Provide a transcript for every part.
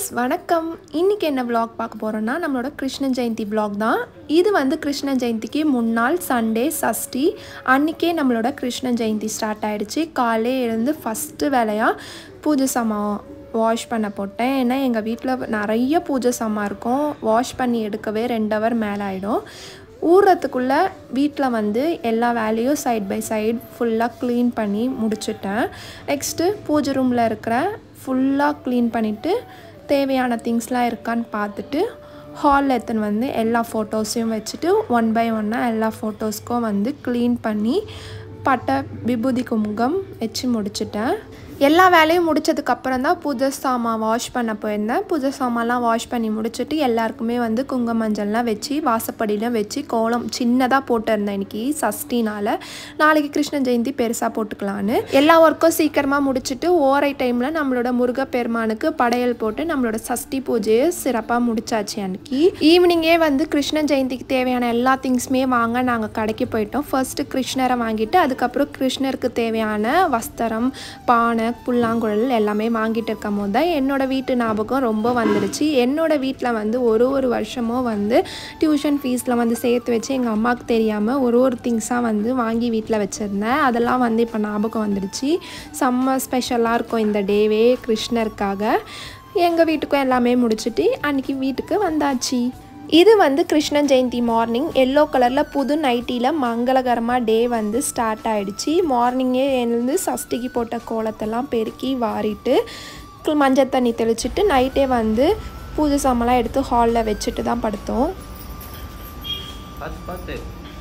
வணக்கம் இன்றைக்கி என்ன vlog பார்க்க போகிறோன்னா நம்மளோட கிருஷ்ண ஜெயந்தி vlog தான் இது வந்து கிருஷ்ண ஜெயந்திக்கு முன்னாள் சண்டே சஷ்டி அன்றைக்கே நம்மளோட கிருஷ்ண ஜெயந்தி ஸ்டார்ட் ஆயிடுச்சு காலையே எழுந்து ஃபஸ்ட்டு வேலையாக பூஜை சாமான் வாஷ் பண்ண போட்டேன் ஏன்னா எங்கள் வீட்டில் நிறைய பூஜை சாமான் இருக்கும் வாஷ் பண்ணி எடுக்கவே ரெண்டு ஹவர் மேலே ஆகிடும் ஊறுறதுக்குள்ளே வீட்டில் வந்து எல்லா வேலையும் சைட் பை சைடு ஃபுல்லாக க்ளீன் பண்ணி முடிச்சிட்டேன் நெக்ஸ்ட்டு பூஜை ரூமில் இருக்கிற ஃபுல்லாக க்ளீன் பண்ணிவிட்டு தேவையான திங்ஸ்லாம் இருக்கான்னு பார்த்துட்டு ஹாலில் எடுத்துன்னு வந்து எல்லா ஃபோட்டோஸையும் வச்சுட்டு ஒன் பை ஒன்னாக எல்லா ஃபோட்டோஸ்க்கும் வந்து க்ளீன் பண்ணி பட்டை விபூதி குமுகம் வச்சு முடிச்சிட்டேன் எல்லா வேலையும் முடிச்சதுக்கப்புறம் தான் பூஜை சாமான் வாஷ் பண்ண போயிருந்தேன் பூஜை சாமான்லாம் வாஷ் பண்ணி முடிச்சுட்டு எல்லாருக்குமே வந்து குங்கும மஞ்சள்லாம் வச்சு வாசப்படியிலும் வச்சு கோலம் சின்னதாக போட்டிருந்தேன் இன்னைக்கு சஷ்டினால் நாளைக்கு கிருஷ்ண ஜெயந்தி பெருசாக போட்டுக்கலான்னு எல்லா ஒர்க்கும் சீக்கிரமாக முடிச்சுட்டு ஓரை டைமில் நம்மளோட முருகப்பெருமானுக்கு படையல் போட்டு நம்மளோட சஷ்டி பூஜையை சிறப்பாக முடிச்சாச்சு அன்னைக்கு ஈவினிங்கே வந்து கிருஷ்ண ஜெயந்திக்கு தேவையான எல்லா திங்ஸுமே வாங்க நாங்கள் கடைக்கு போயிட்டோம் ஃபர்ஸ்ட்டு கிருஷ்ணரை வாங்கிட்டு அதுக்கப்புறம் கிருஷ்ணருக்கு தேவையான வஸ்திரம் பானை புல்லாங்குழல் எல்லாமே வாங்கிட்டு இருக்கும் போது தான் என்னோட வீட்டு ஞாபகம் ரொம்ப வந்துடுச்சு என்னோட வீட்டில் வந்து ஒரு ஒரு வருஷமும் வந்து டியூஷன் ஃபீஸில் வந்து சேர்த்து வச்சு எங்கள் அம்மாவுக்கு தெரியாமல் ஒரு ஒரு திங்ஸாக வந்து வாங்கி வீட்டில் வச்சுருந்தேன் அதெல்லாம் வந்து இப்போ ஞாபகம் வந்துடுச்சு செம்ம ஸ்பெஷலாக இருக்கும் இந்த டேவே கிருஷ்ணருக்காக எங்கள் வீட்டுக்கும் எல்லாமே முடிச்சுட்டு அன்றைக்கி வீட்டுக்கு வந்தாச்சு இது வந்து கிருஷ்ண ஜெயந்தி மார்னிங் எல்லோ கலரில் புது நைட்டியில் மங்களகரமாக டே வந்து ஸ்டார்ட் ஆகிடுச்சு மார்னிங்கே எழுந்து சஷ்டிக்கு போட்ட கோலத்தெல்லாம் பெருக்கி வாரிட்டு கு- மஞ்சள் தண்ணி தெளிச்சிட்டு நைட்டே வந்து பூஜை சாமான்லாம் எடுத்து ஹாலில் வச்சுட்டு தான் படுத்தோம் பார்த்து பார்த்து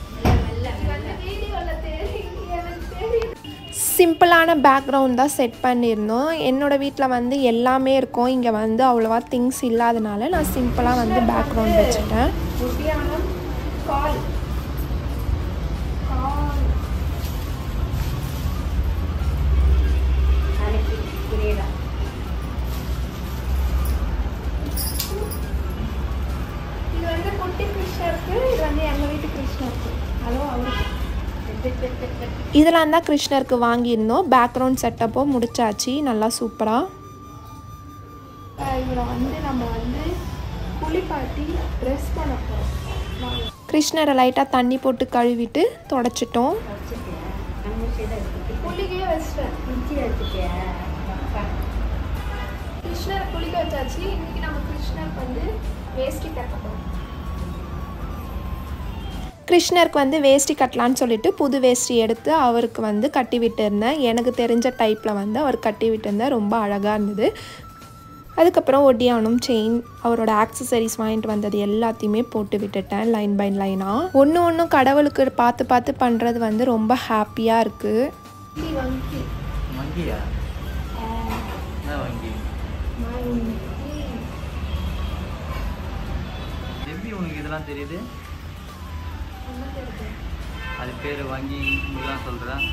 சிம்பிளான பேக்ரவுண்ட் தான் செட் பண்ணியிருந்தோம் என்னோடய வீட்டில் வந்து எல்லாமே இருக்கும் இங்கே வந்து அவ்வளோவா திங்ஸ் இல்லாதனால நான் சிம்பிளாக வந்து பேக்ரவுண்ட் வச்சுட்டேன் இது வந்து குட்டி கிருஷ்ணருக்கு இது வந்து எங்கள் வீட்டு கிருஷ்ணருக்கு ஹலோ அவருக்கு இதெல்லாம் தான் கிருஷ்ணருக்கு வாங்கியிருந்தோம் பேக்ரவுண்ட் செட்டப்பும் முடிச்சாச்சு நல்லா சூப்பராக இவரை வந்து நம்ம வந்து குளிப்பாட்டி ட்ரெஸ் பண்ண போகிறோம் கிருஷ்ணரை லைட்டாக தண்ணி போட்டு கழுவிட்டு தொடச்சிட்டோம் குளிக்கையே வச்சிட்டேன் கிருஷ்ணரை குளிக்க வச்சாச்சு இன்னைக்கு நம்ம கிருஷ்ணருக்கு வந்து வேஷ்டி கட்ட போகிறோம் கிருஷ்ணருக்கு வந்து வேஷ்டி கட்டலான்னு சொல்லிட்டு புது வேஷ்டி எடுத்து அவருக்கு வந்து கட்டி விட்டுருந்தேன் எனக்கு தெரிஞ்ச டைப்பில் வந்து அவர் கட்டி விட்டுருந்தேன் ரொம்ப அழகாக இருந்தது அதுக்கப்புறம் ஒட்டியானம் செயின் அவரோட ஆக்சசரிஸ் வாங்கிட்டு வந்தது எல்லாத்தையுமே போட்டு விட்டுட்டேன் லைன் பை லைனாக ஒன்று ஒன்றும் கடவுளுக்கு பார்த்து பார்த்து பண்ணுறது வந்து ரொம்ப ஹாப்பியாக இருக்குது வங்கியா என்ன வங்கி எப்படி உனக்கு இதெல்லாம் தெரியுது அது பேர் வங்கி இதெல்லாம் சொல்கிறேன்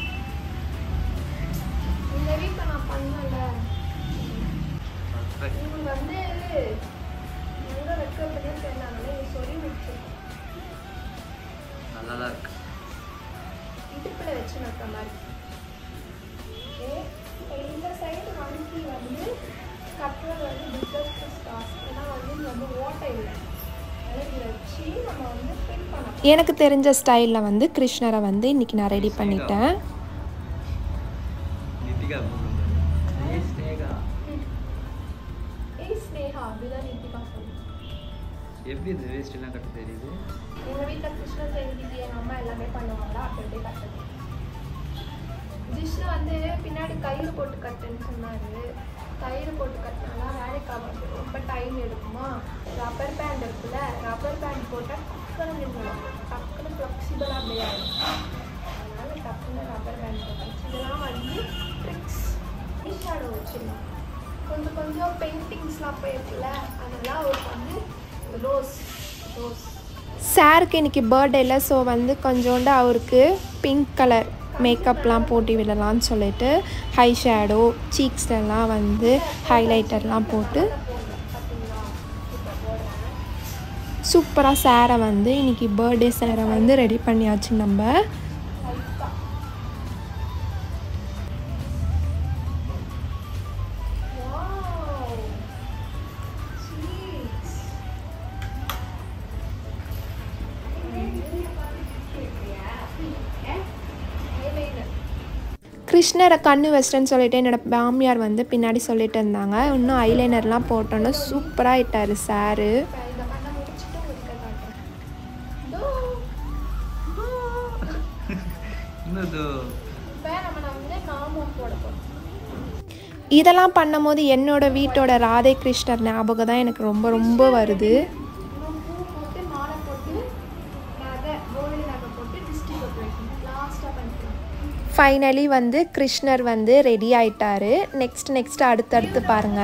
இந்த வீட்டில் நான் பண்ணல உங்களுக்கு வந்து எங்கே வைக்கிறதுனே தெரியல நீ சொல்லி வச்சு நல்லா தான் இருக்கு இடுப்பில் வச்சு நட்ட மாதிரி ஓகே இந்த சைடு வங்கி வந்து கட்டுறது வந்து பிஸ்னஸ் டாஸ்க் ஏன்னா வந்து இது வந்து ஓட்டை இல்லை அதனால இதை வச்சு நம்ம வந்து ஃபில் பண்ணலாம் எனக்கு தெரிஞ்ச ஸ்டைலில் வந்து கிருஷ்ணரை வந்து இன்னைக்கு நான் ரெடி பண்ணிட்டேன் நித்திகா போகுது ஏய் ஸ்னேகா ஏய் ஸ்னேகா அப்படிதான் நித்திகா சொல்லு எப்படி இந்த வேஸ்ட்லாம் கட்ட தெரியுது எங்கள் வீட்டில் கிருஷ்ண ஜெயந்திக்கு எங்கள் அம்மா எல்லாமே பண்ணுவாங்களா அப்படி அப்படியே கட்டுறது ஜிஷ்ணு வந்து பின்னாடி கயிறு போட்டு கட்டுன்னு சொன்னார் கயிறு போட்டு கட்டினாலா வேலைக்கு ஆகாது ரொம்ப டைம் எடுக்குமா ரப்பர் பேண்ட் இருக்குல்ல ரப்பர் பேண்ட் போட்டால் டக்குன்னு நின்றுடும் டக்குன்னு ஃப்ளெக்சிபிளாக அப்படியே ஆகும் அதனால டக்குன்னு ரப்பர் பேண்ட் போட்டாச்சு இதெல்லாம் வந்து ட்ரிக்ஸ் ஷேடோ வச்சிடலாம் கொஞ்சம் கொஞ்சம் பெயிண்டிங்ஸ்லாம் போயிருக்குல்ல அதெல்லாம் அவருக்கு வந்து ரோஸ் ரோஸ் சாருக்கு இன்னைக்கு பர்த்டேல ஸோ வந்து கொஞ்சோண்டு அவருக்கு பிங்க் கலர் மேக்கப்லாம் போட்டு விடலாம்னு சொல்லிட்டு ஹை ஷேடோ சீக்ஸ்லலாம் வந்து ஹைலைட்டர்லாம் போட்டு சூப்பராக சேரை வந்து இன்னைக்கு பர்த்டே சேரை வந்து ரெடி பண்ணியாச்சு நம்ம கிருஷ்ணரை கண்ணு வச்சிட்டேன்னு சொல்லிட்டு என்னோட மாமியார் வந்து பின்னாடி சொல்லிட்டு இருந்தாங்க இன்னும் ஐலைனர்லாம் போட்டோன்னு சூப்பராக ஆயிட்டாரு சாரு இன்னும் இது இதெல்லாம் பண்ணும்போது என்னோட வீட்டோட ராதே கிருஷ்ணர் ஞாபகம் தான் எனக்கு ரொம்ப ரொம்ப வருது ஃபைனலி வந்து கிருஷ்ணர் வந்து ரெடி ஆயிட்டாரு நெக்ஸ்ட் நெக்ஸ்ட் அடுத்தடுத்து பாருங்க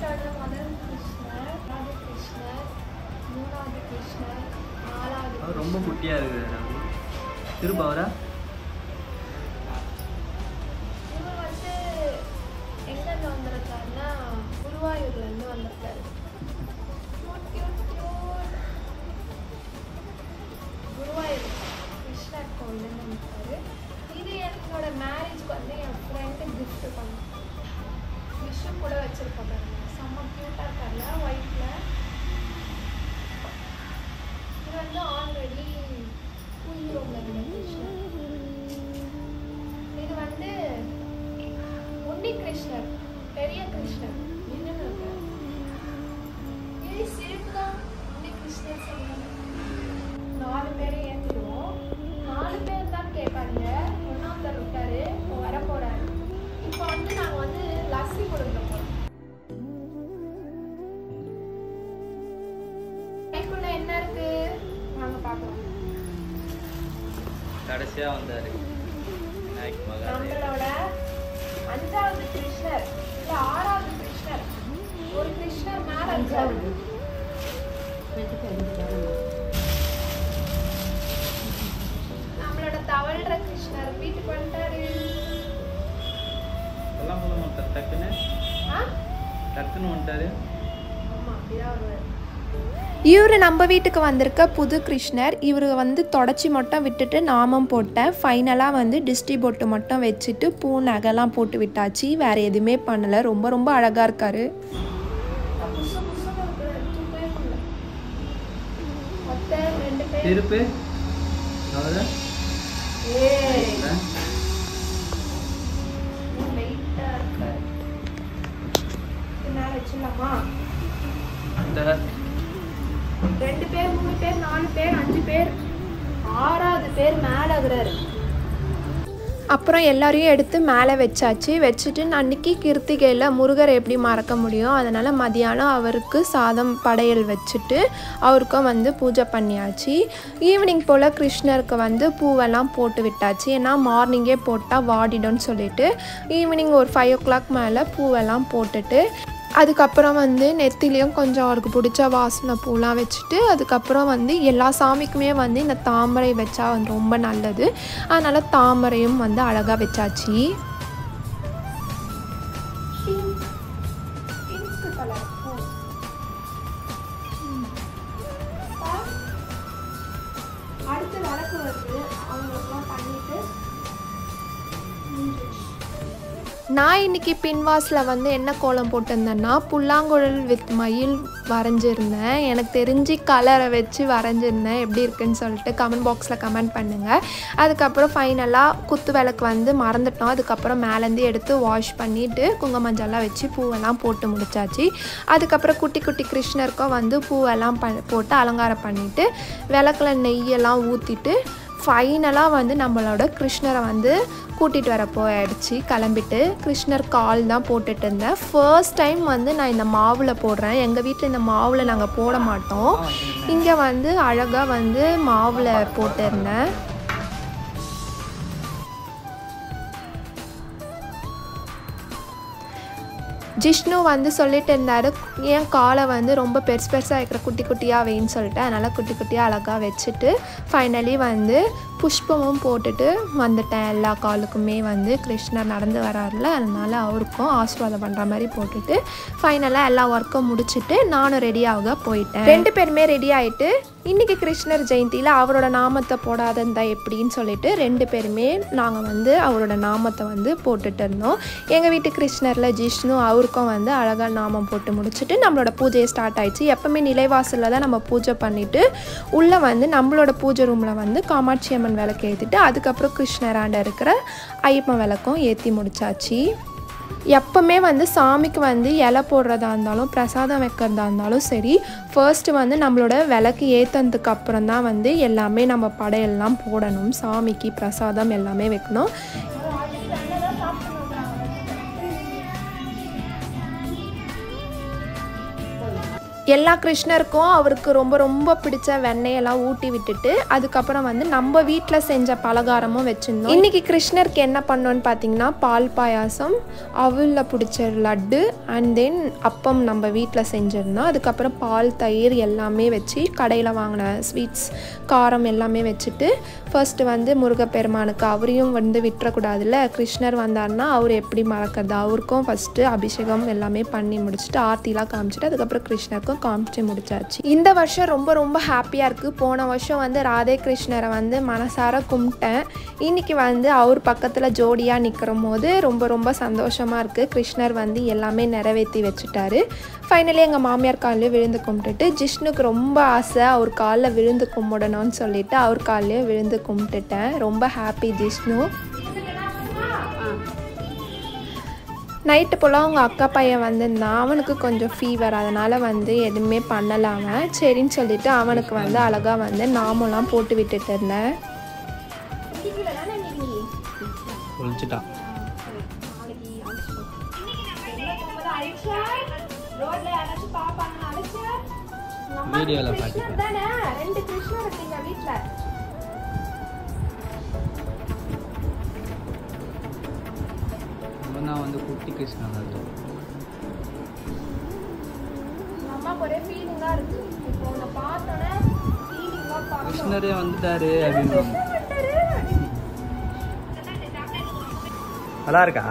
அவர் ரொம்ப குட்டியா இருக்குது திரும்ப அவரா இவர் வந்து எங்கேருந்து வந்திருக்காருன்னா குருவாயூர்லேருந்து வந்திருக்காரு குருவாயூர் கிருஷ்ணர் கோவில்லேருந்து வந்திருக்காரு இது என்னோட மேரேஜ்க்கு வந்து என் ஃப்ரெண்டு gift பண்ணேன் விஷு கூட வச்சிருக்கோம் பாருங்க செம்ம க்யூட்டாக இருக்கார்ல ஒயிட்டில் இது வந்து ஆல்ரெடி உயிரோங்க கிருஷ்ணர் இது வந்து உன்னி கிருஷ்ணர் பெரிய கிருஷ்ணர் என்னன்னு இருக்கு இது சிரிப்பு தான் உன்னி கிருஷ்ணர் சொல்லுவாங்க நாலு பேரை ஏற்றிடுவோம் நாலு பேர் தான் கேட்பாங்க ஒன்றாந்தர் விட்டாரு இப்போ வர போறாரு இப்போ வந்து நாங்கள் வந்து லஸ்ஸி கொடுக்க போகிறோம் கைக்குள்ள என்ன இருக்கு வாங்க பார்க்கலாம் கடைசியா வந்தாரு விநாயக் மகாதேவ் நம்மளோட அஞ்சாவது கிருஷ்ணர் இல்ல ஆறாவது கிருஷ்ணர் ஒரு கிருஷ்ணர் மேல அஞ்சாவது நம்மளோட தவழ்ற கிருஷ்ணர் வீட்டுக்கு வந்துட்டாரு எல்லாம் சொல்ல மாட்டார் டக்குன்னு ஆ? டக்குன்னு வந்துட்டாரு ஆமா, அப்படிதான் வருவாரு. இவர் நம்ம வீட்டுக்கு வந்திருக்க புது கிருஷ்ணர் இவர் வந்து தொடச்சி மட்டும் விட்டுட்டு நாமம் போட்டேன் ஃபைனலாக வந்து டிஸ்டி பொட்டு மட்டும் வச்சுட்டு பூ நகைலாம் போட்டு விட்டாச்சு வேறு எதுவுமே பண்ணலை ரொம்ப ரொம்ப அழகாக இருக்காரு திருப்பு அவரா ரெண்டு பேர் மூணு பேர் நாலு பேர் அஞ்சு பேர் ஆறாவது பேர் மேலே இருக்கிறாரு அப்புறம் எல்லாரையும் எடுத்து மேலே வச்சாச்சு வச்சுட்டு அன்னைக்கு கிருத்திகையில் முருகரை எப்படி மறக்க முடியும் அதனால் மதியானம் அவருக்கு சாதம் படையல் வச்சுட்டு அவருக்கும் வந்து பூஜை பண்ணியாச்சு ஈவினிங் போல் கிருஷ்ணருக்கு வந்து பூவெல்லாம் போட்டு விட்டாச்சு ஏன்னா மார்னிங்கே போட்டால் வாடிடும்னு சொல்லிட்டு ஈவினிங் ஒரு ஃபைவ் ஓ கிளாக் மேலே பூவெல்லாம் போட்டுட்டு அதுக்கப்புறம் வந்து நெத்திலையும் கொஞ்சம் அவருக்கு பிடிச்ச வாசனை பூலாம் வச்சுட்டு அதுக்கப்புறம் வந்து எல்லா சாமிக்குமே வந்து இந்த தாமரை வச்சா வந்து ரொம்ப நல்லது அதனால் தாமரையும் வந்து அழகாக வச்சாச்சு அடுத்து விளக்கு வருது அவங்களுக்குலாம் பண்ணிட்டு நான் இன்னைக்கு பின்வாஸில் வந்து என்ன கோலம் போட்டிருந்தேன்னா புல்லாங்குழல் வித் மயில் வரைஞ்சிருந்தேன் எனக்கு தெரிஞ்சு கலரை வச்சு வரைஞ்சிருந்தேன் எப்படி இருக்குன்னு சொல்லிட்டு கமெண்ட் பாக்ஸில் கமெண்ட் பண்ணுங்கள் அதுக்கப்புறம் ஃபைனலாக குத்து விளக்கு வந்து மறந்துட்டோம் அதுக்கப்புறம் மேலேருந்து எடுத்து வாஷ் பண்ணிவிட்டு குங்குமஞ்சள்லாம் வச்சு பூவெல்லாம் போட்டு முடிச்சாச்சு அதுக்கப்புறம் குட்டி குட்டி கிருஷ்ணருக்கும் வந்து பூவெல்லாம் ப போட்டு அலங்காரம் பண்ணிவிட்டு விளக்குல நெய்யெல்லாம் ஊற்றிட்டு ஃபைனலாக வந்து நம்மளோட கிருஷ்ணரை வந்து கூட்டிகிட்டு வர போயிடுச்சு கிளம்பிட்டு கிருஷ்ணர் கால் தான் போட்டுட்டு இருந்தேன் ஃபர்ஸ்ட் டைம் வந்து நான் இந்த மாவில் போடுறேன் எங்கள் வீட்டில் இந்த மாவில் நாங்கள் போட மாட்டோம் இங்கே வந்து அழகாக வந்து மாவில் போட்டிருந்தேன் ஜிஷ்ணு வந்து சொல்லிட்டு இருந்தார் ஏன் காலை வந்து ரொம்ப பெருசு பெருசாக வைக்கிற குட்டி குட்டியாக வைன்னு சொல்லிட்டு அதனால் குட்டி குட்டியாக அழகாக வச்சுட்டு ஃபைனலி வந்து புஷ்பமும் போட்டுட்டு வந்துட்டேன் எல்லா காலுக்குமே வந்து கிருஷ்ணர் நடந்து வராருல அதனால அவருக்கும் ஆசீர்வாதம் பண்ணுற மாதிரி போட்டுட்டு ஃபைனலாக எல்லா ஒர்க்கும் முடிச்சுட்டு நானும் ரெடி ஆக போயிட்டேன் ரெண்டு பேருமே ரெடி ஆகிட்டு இன்றைக்கி கிருஷ்ணர் ஜெயந்தியில் அவரோட நாமத்தை போடாதந்தா எப்படின்னு சொல்லிட்டு ரெண்டு பேருமே நாங்கள் வந்து அவரோட நாமத்தை வந்து போட்டுட்டு இருந்தோம் எங்கள் வீட்டு கிருஷ்ணரில் ஜிஷ்ணு அவர் அவருக்கும் வந்து அழகாக நாமம் போட்டு முடிச்சுட்டு நம்மளோட பூஜையை ஸ்டார்ட் ஆயிடுச்சு எப்பவுமே நிலைவாசலில் தான் நம்ம பூஜை பண்ணிவிட்டு உள்ளே வந்து நம்மளோட பூஜை ரூமில் வந்து காமாட்சி அம்மன் விளக்கு ஏற்றிட்டு அதுக்கப்புறம் கிருஷ்ணராண்ட இருக்கிற ஐயப்பன் விளக்கும் ஏற்றி முடிச்சாச்சு எப்பவுமே வந்து சாமிக்கு வந்து இலை போடுறதா இருந்தாலும் பிரசாதம் வைக்கிறதா இருந்தாலும் சரி ஃபர்ஸ்ட்டு வந்து நம்மளோட விளக்கு ஏற்றதுக்கு அப்புறம் தான் வந்து எல்லாமே நம்ம படையெல்லாம் போடணும் சாமிக்கு பிரசாதம் எல்லாமே வைக்கணும் எல்லா கிருஷ்ணருக்கும் அவருக்கு ரொம்ப ரொம்ப பிடிச்ச வெண்ணெயெல்லாம் ஊட்டி விட்டுட்டு அதுக்கப்புறம் வந்து நம்ம வீட்டில் செஞ்ச பலகாரமும் வச்சுருந்தோம் இன்றைக்கி கிருஷ்ணருக்கு என்ன பண்ணோன்னு பார்த்தீங்கன்னா பால் பாயாசம் அவிலில் பிடிச்ச லட்டு அண்ட் தென் அப்பம் நம்ம வீட்டில் செஞ்சுருந்தோம் அதுக்கப்புறம் பால் தயிர் எல்லாமே வச்சு கடையில் வாங்கின ஸ்வீட்ஸ் காரம் எல்லாமே வச்சுட்டு ஃபர்ஸ்ட்டு வந்து முருகப்பெருமானுக்கு அவரையும் வந்து விட்டுறக்கூடாதுல்ல கிருஷ்ணர் வந்தார்னா அவர் எப்படி மறக்கிறது அவருக்கும் ஃபஸ்ட்டு அபிஷேகம் எல்லாமே பண்ணி முடிச்சுட்டு ஆர்த்திலாம் காமிச்சிட்டு அதுக்கப்புறம் கிருஷ்ணருக்கும் காமிச்சு முடிச்சாச்சு இந்த வருஷம் ரொம்ப ரொம்ப ஹாப்பியாக இருக்குது போன வருஷம் வந்து ராதே கிருஷ்ணரை வந்து மனசார கும்பிட்டேன் இன்னைக்கு வந்து அவர் பக்கத்தில் ஜோடியாக நிற்கிற போது ரொம்ப ரொம்ப சந்தோஷமாக இருக்குது கிருஷ்ணர் வந்து எல்லாமே நிறைவேற்றி வச்சுட்டாரு ஃபைனலி எங்கள் மாமியார் காலில் விழுந்து கும்பிட்டுட்டு ஜிஷ்ணுக்கு ரொம்ப ஆசை அவர் காலில் விழுந்து கும்பிடணும்னு சொல்லிட்டு அவர் காலிலே விழுந்து கும்பிட்டுட்டேன் ரொம்ப ஹாப்பி ஜிஷ்ணு நைட்டு போல் அவங்க அக்கா பையன் வந்திருந்தான் அவனுக்கு கொஞ்சம் ஃபீவர் அதனால் வந்து எதுவுமே பண்ணல அவன் சரின்னு சொல்லிட்டு அவனுக்கு வந்து அழகாக வந்து நாமெல்லாம் போட்டு விட்டுட்டு இருந்தேன் ஒழிச்சிட்டான் வீடியோவில் பார்த்துட்டேன் ரெண்டு கிருஷ்ணர் இருக்கீங்க வீட்டில் நான் வந்து குட்டி கிருஷ்ணா தான் அம்மாக்கு ஒரே ஃபீலிங்காக இருக்குது இப்போ உன்னை பார்த்தோன்னே ஃபீலிங்காக பார்க்கணும் கிருஷ்ணரே வந்துட்டாரு அப்படின்னு நல்லா இருக்கா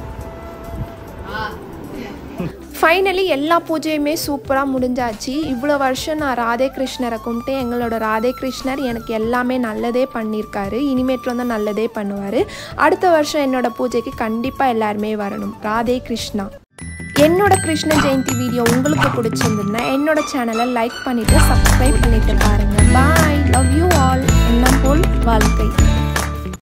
ஃபைனலி எல்லா பூஜையுமே சூப்பராக முடிஞ்சாச்சு இவ்வளோ வருஷம் நான் ராதே கிருஷ்ணரை கும்பிட்டு எங்களோட ராதே கிருஷ்ணர் எனக்கு எல்லாமே நல்லதே பண்ணியிருக்காரு இனிமேட்டு வந்து நல்லதே பண்ணுவார் அடுத்த வருஷம் என்னோட பூஜைக்கு கண்டிப்பாக எல்லாருமே வரணும் ராதே கிருஷ்ணா என்னோட கிருஷ்ண ஜெயந்தி வீடியோ உங்களுக்கு பிடிச்சிருந்ததுன்னா என்னோட சேனலை லைக் பண்ணிவிட்டு சப்ஸ்கிரைப் பண்ணிட்டு பாருங்கள் பாய் லவ் யூ ஆல் எண்ணம் போல் வாழ்க்கை